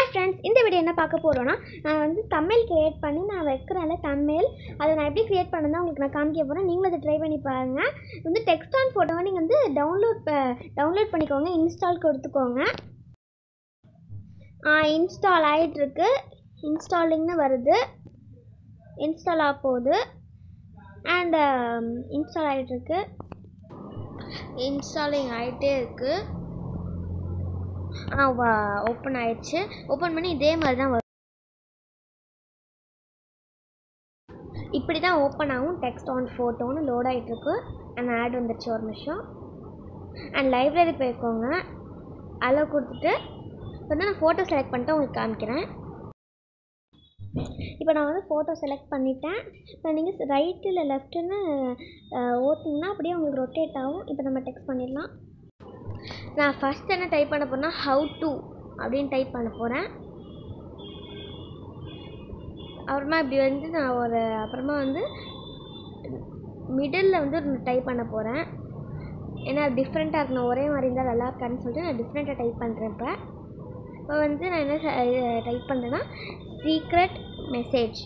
friends இந்த video என்ன பார்க்க போகிறோன்னா நான் வந்து தமிழ் க்ரியேட் பண்ணி நான் வைக்கிறேன்ல தமிழ் அதை நான் எப்படி க்ரியேட் பண்ணதான் உங்களுக்கு நான் காமிக்க போகிறேன் நீங்களும் அதை ட்ரை பண்ணி பாருங்கள் இது வந்து டெக்ஸ்ட் ஆன் ஃபோட்டோவை நீங்கள் வந்து டவுன்லோட் டவுன்லோட் பண்ணிக்கோங்க இன்ஸ்டால் கொடுத்துக்கோங்க இன்ஸ்டால் ஆகிட்டுருக்கு இன்ஸ்டாலிங்னு வருது இன்ஸ்டால் ஆக போகுது அண்ட் இன்ஸ்டால் ஆகிட்டுருக்கு இன்ஸ்டாலிங் ஆகிட்டே இருக்குது ஆ ஓப்பன் ஆயிடுச்சு ஓப்பன் பண்ணி இதே மாதிரி தான் வரும் இப்படி தான் ஓப்பன் ஆகும் டெக்ஸ்ட் ஆன் ஃபோட்டோன்னு லோட் ஆகிட்டுருக்கு அண்ட் ஆட் வந்துருச்சு ஒரு நிமிஷம் அண்ட் லைப்ரரி போய்க்கோங்க அலோவ் கொடுத்துட்டு இப்போ வந்து நான் ஃபோட்டோ செலக்ட் பண்ணிட்டு உங்களுக்கு காமிக்கிறேன் இப்போ நான் வந்து ஃபோட்டோ செலக்ட் பண்ணிட்டேன் இப்போ நீங்கள் ரைட்டு இல்லை லெஃப்ட்டுன்னு ஓட்டிங்கன்னா அப்படியே உங்களுக்கு ரொட்டேட் ஆகும் இப்போ நம்ம டெக்ஸ்ட் பண்ணிடலாம் நான் ஃபஸ்ட் என்ன டைப் பண்ண போகிறேன்னா ஹவு டு அப்படின்னு டைப் பண்ண போகிறேன் அப்புறமா இப்படி வந்து நான் ஒரு அப்புறமா வந்து மிடில் வந்து டைப் பண்ண போகிறேன் ஏன்னா டிஃப்ரெண்ட்டாக இருக்கணும் ஒரே மாதிரி இருந்தால் நல்லா இருக்கான்னு சொல்லிட்டு நான் டிஃப்ரெண்ட்டாக டைப் பண்ணுறேன் இப்போ இப்போ வந்து நான் என்ன டைப் பண்ணுறேன்னா சீக்ரெட் மெசேஜ்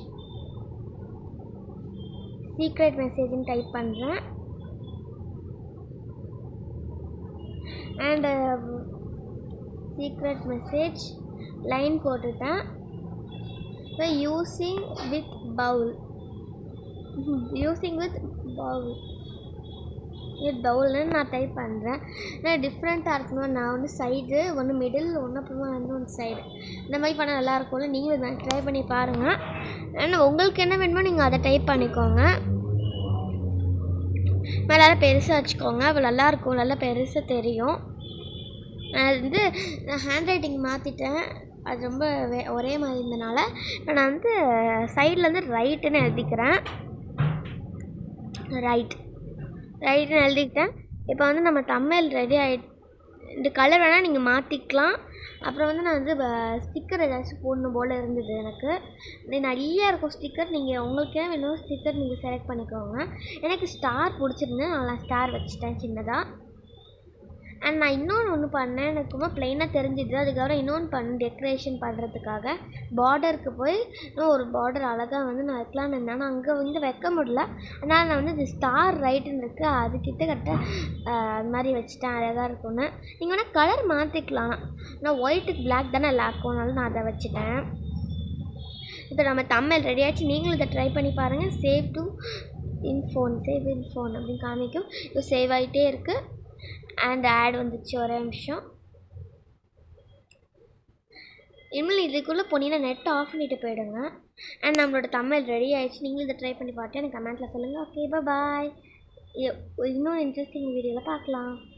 சீக்ரெட் மெசேஜ்னு டைப் பண்ணுறேன் அண்ட் சீக்ரெட் மெசேஜ் லைன் போட்டுட்டேன் இப்போ using with Paul using with Paul with பவுல்னு நான் டைப் பண்ணுறேன் நான் டிஃப்ரெண்ட்டாக இருக்கணும் நான் வந்து சைடு ஒன்று மிடில் ஒன்று அப்புறமா வந்து ஒன்று சைடு இந்த மாதிரி பண்ணால் நல்லாயிருக்கும்ல நீங்களும் நான் ட்ரை பண்ணி பாருங்கள் ஆனால் உங்களுக்கு என்ன வேணுமோ நீங்கள் அதை டைப் பண்ணிக்கோங்க நல்லா பெருசாக வச்சுக்கோங்க அப்போ நல்லாயிருக்கும் நல்லா பெருசாக தெரியும் நான் வந்து நான் ஹேண்ட் ரைட்டிங் மாற்றிட்டேன் அது ரொம்ப வே ஒரே மாதிரி இருந்தனால இப்போ நான் வந்து சைட்லேருந்து ரைட்டுன்னு எழுதிக்கிறேன் ரைட் ரைட்டுன்னு எழுதிக்கிட்டேன் இப்போ வந்து நம்ம தமிழ் ரெடி ஆகிட்டு இந்த கலர் வேணால் நீங்கள் மாற்றிக்கலாம் அப்புறம் வந்து நான் வந்து ஸ்டிக்கர் ஏதாச்சும் போடணும் போல் இருந்தது எனக்கு நிறைய இருக்கும் ஸ்டிக்கர் நீங்கள் உங்களுக்கே வேணும் ஸ்டிக்கர் நீங்கள் செலக்ட் பண்ணிக்கோங்க எனக்கு ஸ்டார் பிடிச்சிருந்து நான் ஸ்டார் வச்சுட்டேன் சின்னதாக அண்ட் நான் இன்னொன்று ஒன்று பண்ணேன் எனக்கு ரொம்ப ப்ளைனாக தெரிஞ்சுது அதுக்கப்புறம் இன்னொன்று பண்ண டெக்கரேஷன் பண்ணுறதுக்காக பார்டருக்கு போய் இன்னும் ஒரு பார்டர் அழகாக வந்து நான் வைக்கலான்னு இருந்தேன் ஆனால் அங்கே வந்து வைக்க முடியல அதனால் நான் வந்து இது ஸ்டார் ரைட்டுன்னு இருக்குது அது கிட்ட கட்ட அது மாதிரி வச்சுட்டேன் அழகாக இருக்கும்னு நீங்கள் வேணால் கலர் மாற்றிக்கலாம் நான் ஒயிட்டுக்கு பிளாக் தானே லாக்கும் அதனால நான் அதை வச்சுட்டேன் இப்போ நம்ம தமிழ் ரெடியாச்சு நீங்களும் இதை ட்ரை பண்ணி பாருங்கள் save to in phone save in phone அப்படின்னு காமிக்கும் இப்போ சேவ் ஆகிட்டே இருக்குது அண்ட் ஆட் வந்துச்சு ஒரே நிமிஷம் இனிமேல் இதுக்குள்ளே போனீங்கன்னா நெட் ஆஃப் பண்ணிட்டு போயிடுங்க அண்ட் நம்மளோட தமிழ் ரெடி ஆயிடுச்சு நீங்களும் இதை ட்ரை பண்ணி பார்த்து எனக்கு கமெண்ட்டில் சொல்லுங்கள் ஓகே பாய் இன்னும் இன்ட்ரெஸ்டிங் வீடியோவில் பார்க்கலாம்